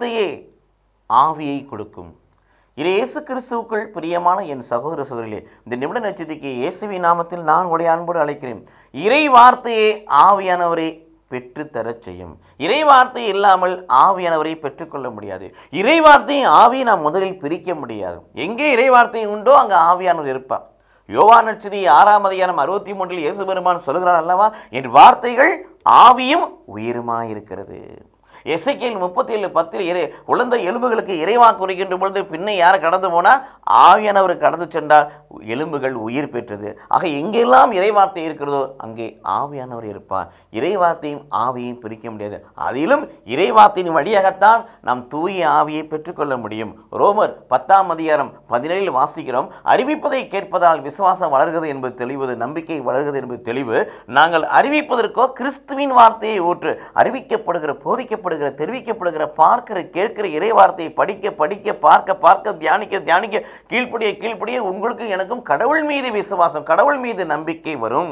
வார்த்தையே ஆவியை கொடுக்கும் இது இயேசு கிறிஸ்துவுக்குள் பிரியமான என் சகோதர சகோதரிகளே இந்த நிமிட நட்சத்திரிக்கு இயேசுவின் நாமத்தில் நான் உடைய அன்போடு அழைக்கிறேன் இறை வார்த்தையே ஆவியானவரை பெற்றுத்தரச் செய்யும் இறை வார்த்தை இல்லாமல் ஆவியானவரை பெற்றுக்கொள்ள முடியாது இறை வார்த்தையை ஆவியை நாம் முதலில் பிரிக்க முடியாது எங்கே இறை வார்த்தை உண்டோ அங்கே ஆவியானவர் இருப்பார் யோவான் நட்சதி ஆறாம் அதிகாரம் அறுபத்தி மூன்றில் இயேசு பெருமான் சொல்கிறார் அல்லவா என் வார்த்தைகள் ஆவியும் உயிருமாயிருக்கிறது எசைக்கியல் முப்பத்தி ஏழு பத்தில் இறை உழந்த எலும்புகளுக்கு இறைவாக்கு உரைக்கின்ற பொழுது பின்னை யாரை கடந்து போனால் ஆவியானவர் கடந்து சென்றால் எலும்புகள் உயிர் பெற்றது ஆக எங்கெல்லாம் இறைவார்த்தை இருக்கிறதோ அங்கே ஆவியானவர் இருப்பார் இறைவார்த்தையும் ஆவியையும் பிரிக்க முடியாது அதிலும் இறைவார்த்தையின் வழியாகத்தான் நாம் தூய ஆவியை பெற்றுக்கொள்ள முடியும் ரோமர் பத்தாம் அதிகாரம் பதினேழில் வாசிக்கிறோம் அறிவிப்பதை கேட்பதால் விசுவாசம் வளர்கிறது என்பது தெளிவது நம்பிக்கை வளர்கிறது என்பது தெளிவு நாங்கள் அறிவிப்பதற்கோ கிறிஸ்துவின் வார்த்தையை ஊற்று அறிவிக்கப்படுகிற போதிக்கப்படுகிற தெரிவிக்கப்படுகிற பார்க்கிற கேட்கிற இறை வார்த்தையை படிக்க படிக்க பார்க்க பார்க்க தியானிக்க தியானிக்க கீழ்ப்படிய கீழ்ப்படிய உங்களுக்கு எனக்கும் கடவுள் மீது விசுவாசம் கடவுள் மீது நம்பிக்கை வரும்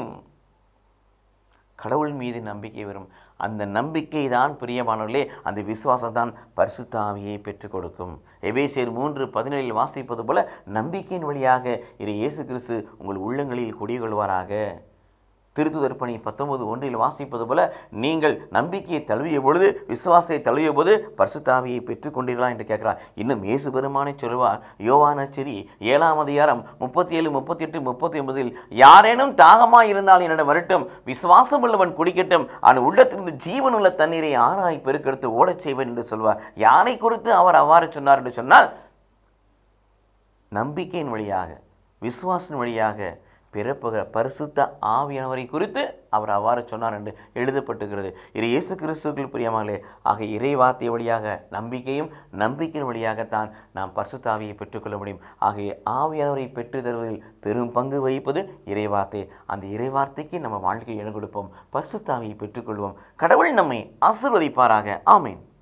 கடவுள் மீது நம்பிக்கை வரும் அந்த நம்பிக்கை தான் பிரியமானவர்களே அந்த விசுவாசம் தான் பரிசுத்த ஆவியை பெற்றுக் கொடுக்கும் எபேசியர் மூன்று பதினேழில் வாசிப்பது போல நம்பிக்கையின் வழியாக இரு இயேசு கிறிஸ்து உங்கள் உள்ளங்களில் குடிகொள்வாராக திருத்துதர் பணி பத்தொன்பது ஒன்றில் வாசிப்பது போல நீங்கள் நம்பிக்கையை தழுவிய பொழுது விசுவாசத்தை தழுவிய போது பரிசுத்தாவியை பெற்றுக்கொண்டீர்களா என்று கேட்கிறார் இன்னும் இயேசு பெருமானை சொல்வார் யோவானச்செரி ஏழாம் அதிகாரம் முப்பத்தி ஏழு முப்பத்தி எட்டு முப்பத்தி ஒன்பதில் யாரேனும் தாகமாய் இருந்தால் என்னிடம் வரட்டும் விசுவாசம் உள்ளவன் குடிக்கட்டும் அவன் உள்ளத்திலிருந்து ஜீவனுள்ள தண்ணீரை ஆறாய் பெருக்கெடுத்து ஓடச் செய்வன் என்று சொல்வார் யாரை குறித்து அவர் அவ்வாறு சொன்னார் என்று சொன்னால் நம்பிக்கையின் வழியாக விசுவாசின் வழியாக பிறப்புகிற பரிசுத்த ஆவியானவரை குறித்து அவர் அவ்வாறு சொன்னார் என்று எழுதப்பட்டுகிறது இது இயேசு கிறிஸ்துக்கள் பிரியமாகலே ஆக இறை வார்த்தை வழியாக நம்பிக்கையும் நம்பிக்கையின் வழியாகத்தான் நாம் பரிசுத்த ஆவியை பெற்றுக்கொள்ள முடியும் ஆகிய ஆவியானவரை பெற்று தருவதில் பெரும் பங்கு வகிப்பது இறைவார்த்தை அந்த இறைவார்த்தைக்கு நம்ம வாழ்க்கையில் இடம் கொடுப்போம் பரிசுத்த ஆவியை பெற்றுக்கொள்வோம் கடவுள் நம்மை ஆசிர்வதிப்பாராக ஆமேன்